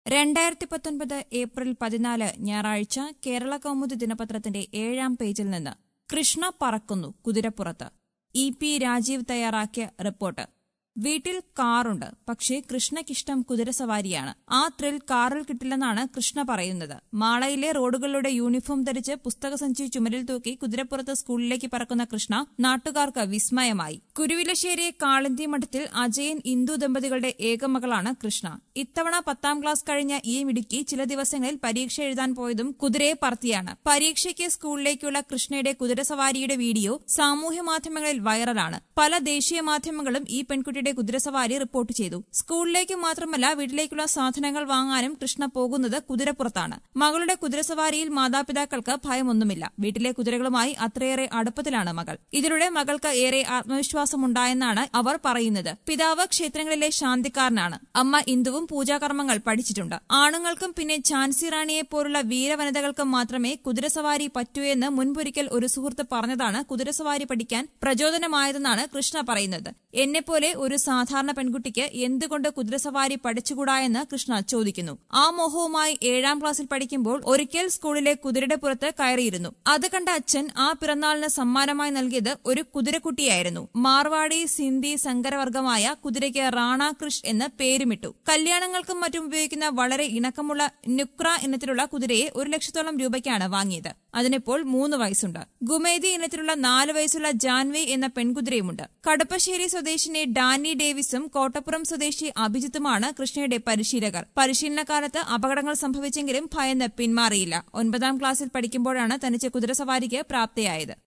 രണ്ടായിരത്തി പത്തൊൻപത് ഏപ്രിൽ പതിനാല് ഞായറാഴ്ച കേരള കൗമുദി ദിനപത്രത്തിന്റെ ഏഴാം പേജിൽ നിന്ന് കൃഷ്ണ പറക്കുന്നു കുതിരപ്പുറത്ത് ഇ പി രാജീവ് തയ്യാറാക്കിയ റിപ്പോർട്ട് വീട്ടിൽ കാറുണ്ട് പക്ഷേ കൃഷ്ണയ്ക്കിഷ്ടം കുതിരസവാരിയാണ് ആ ത്രിൽ കാറിൽ കിട്ടില്ലെന്നാണ് കൃഷ്ണ പറയുന്നത് മാളയിലെ റോഡുകളിലൂടെ യൂണിഫോം ധരിച്ച് പുസ്തകസഞ്ചി ചുമരിൽ തൂക്കി കുതിരപ്പുറത്ത് സ്കൂളിലേക്ക് പറക്കുന്ന കൃഷ്ണ നാട്ടുകാർക്ക് വിസ്മയമായി കുരുവിലശ്ശേരി കാളിന്തി മഠത്തിൽ അജയൻ ഇന്ദു ദമ്പതികളുടെ ഏകമകളാണ് കൃഷ്ണ ഇത്തവണ പത്താം ക്ലാസ് കഴിഞ്ഞ ഈ മിടുക്കി ചില ദിവസങ്ങളിൽ പരീക്ഷ എഴുതാൻ പോയതും കുതിരയെ പറത്തിയാണ് പരീക്ഷയ്ക്ക് സ്കൂളിലേക്കുള്ള കൃഷ്ണയുടെ കുതിരസവാരിയുടെ വീഡിയോ സാമൂഹ്യ മാധ്യമങ്ങളിൽ വൈറലാണ് പല ദേശീയ മാധ്യമങ്ങളും ഈ പെൺകുട്ടിയുടെ കുതിരസവാരി റിപ്പോർട്ട് ചെയ്തു സ്കൂളിലേക്ക് മാത്രമല്ല വീട്ടിലേക്കുള്ള സാധനങ്ങൾ വാങ്ങാനും കൃഷ്ണ പോകുന്നത് കുതിരപ്പുറത്താണ് മകളുടെ കുതിരസവാരിയിൽ മാതാപിതാക്കൾക്ക് ഭയമൊന്നുമില്ല വീട്ടിലെ കുതിരകളുമായി അത്രയേറെ അടുപ്പത്തിലാണ് മകൾ ഇതിലൂടെ മകൾക്ക് ഏറെ ആത്മവിശ്വാസമുണ്ടായെന്നാണ് അവർ പറയുന്നത് പിതാവ് ക്ഷേത്രങ്ങളിലെ ശാന്തിക്കാരനാണ് അമ്മ ഇന്ദുവും പൂജാകർമ്മങ്ങൾ പഠിച്ചിട്ടുണ്ട് ആണുങ്ങൾക്കും പിന്നെ ഝാൻസി റാണിയെ പോലുള്ള വീരവനിതകൾക്കും മാത്രമേ കുതിരസവാരി പറ്റൂ എന്ന് മുൻപൊരിക്കൽ ഒരു സുഹൃത്ത് പറഞ്ഞതാണ് കുതിരസവാരി പഠിക്കാൻ പ്രചോദനമായതെന്നാണ് കൃഷ്ണ പറയുന്നത് എന്നെപ്പോലെ ഒരു സാധാരണ പെൺകുട്ടിക്ക് എന്തുകൊണ്ട് കുതിരസവാരി പഠിച്ചുകൂടാ എന്ന് കൃഷ്ണ ചോദിക്കുന്നു ആ മോഹവുമായി ഏഴാം ക്ലാസ്സിൽ പഠിക്കുമ്പോൾ ഒരിക്കൽ സ്കൂളിലെ കുതിരയുടെ പുറത്ത് കയറിയിരുന്നു അത് കണ്ട അച്ഛൻ ആ പിറന്നാളിന് സമ്മാനമായി നൽകിയത് ഒരു കുതിരക്കുട്ടിയായിരുന്നു മാർവാടി സിന്ധി സങ്കരവർഗമായ കുതിരയ്ക്ക് റാണ കൃഷ് എന്ന് പേരുമിട്ടു കല്യാണങ്ങൾക്കും മറ്റും ഉപയോഗിക്കുന്ന വളരെ ഇണക്കമുള്ള നുക്ര ഇനത്തിലുള്ള കുതിരയെ ഒരു ലക്ഷത്തോളം രൂപയ്ക്കാണ് വാങ്ങിയത് അതിനിപ്പോൾ മൂന്ന് വയസ്സുണ്ട് ഗുമേദി ഇനത്തിലുള്ള നാല് വയസ്സുള്ള ജാൻവി എന്ന പെൺകുതിരയുമുണ്ട് കടപ്പശ്ശേരി സ്വദേശിനി ഡാനി ഡേവിസും കോട്ടപ്പുറം സ്വദേശി അഭിജിത്തുമാണ് കൃഷ്ണയുടെ പരിശീലകർ പരിശീലനകാലത്ത് അപകടങ്ങൾ സംഭവിച്ചെങ്കിലും ഭയന്ന് പിന്മാറിയില്ല ഒൻപതാം ക്ലാസ്സിൽ പഠിക്കുമ്പോഴാണ് തനിച്ച് കുതിരസവാരിക്ക് പ്രാപ്തിയായത്